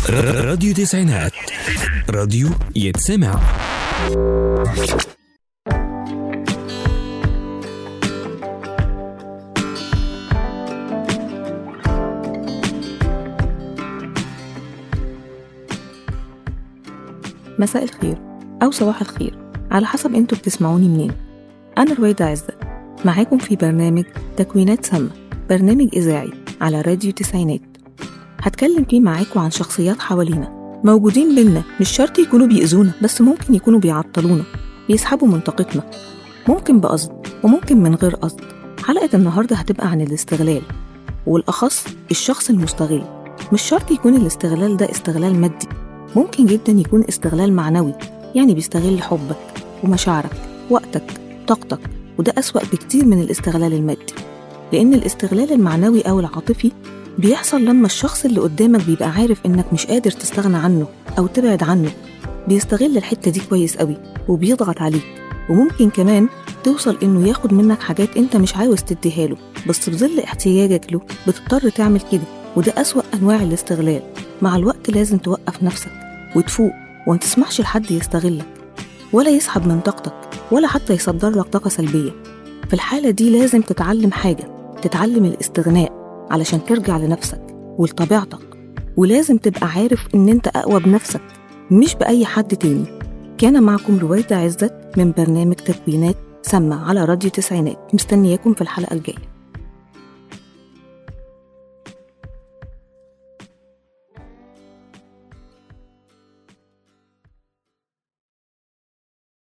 راديو تسعينات راديو يتسمع مساء الخير أو صباح الخير على حسب انتوا بتسمعوني منين أنا رويدة عزة معاكم في برنامج تكوينات سامة برنامج إذاعي على راديو تسعينات هتكلم فيه معاكم عن شخصيات حوالينا موجودين بينا مش شرط يكونوا بيأذونا بس ممكن يكونوا بيعطلونا بيسحبوا من طاقتنا ممكن بقصد وممكن من غير قصد حلقة النهاردة هتبقى عن الاستغلال والأخص الشخص المستغل مش شرط يكون الاستغلال ده استغلال مادي ممكن جدا يكون استغلال معنوي يعني بيستغل حبك ومشاعرك وقتك طاقتك وده أسوأ بكتير من الاستغلال المادي لأن الاستغلال المعنوي أو العاطفي بيحصل لما الشخص اللي قدامك بيبقى عارف إنك مش قادر تستغنى عنه أو تبعد عنه بيستغل الحتة دي كويس قوي وبيضغط عليك وممكن كمان توصل إنه ياخد منك حاجات أنت مش عاوز تديها له بس بظل احتياجك له بتضطر تعمل كده وده أسوأ أنواع الاستغلال مع الوقت لازم توقف نفسك وتفوق وما تسمحش لحد يستغلك ولا يسحب من طاقتك ولا حتى يصدر لك طاقة سلبية في الحالة دي لازم تتعلم حاجة تتعلم الاستغناء علشان ترجع لنفسك ولطبيعتك ولازم تبقى عارف إن أنت أقوى بنفسك مش بأي حد تاني كان معكم رويدة عزت من برنامج تكوينات سمع على راديو تسعينات مستنياكم في الحلقة الجاية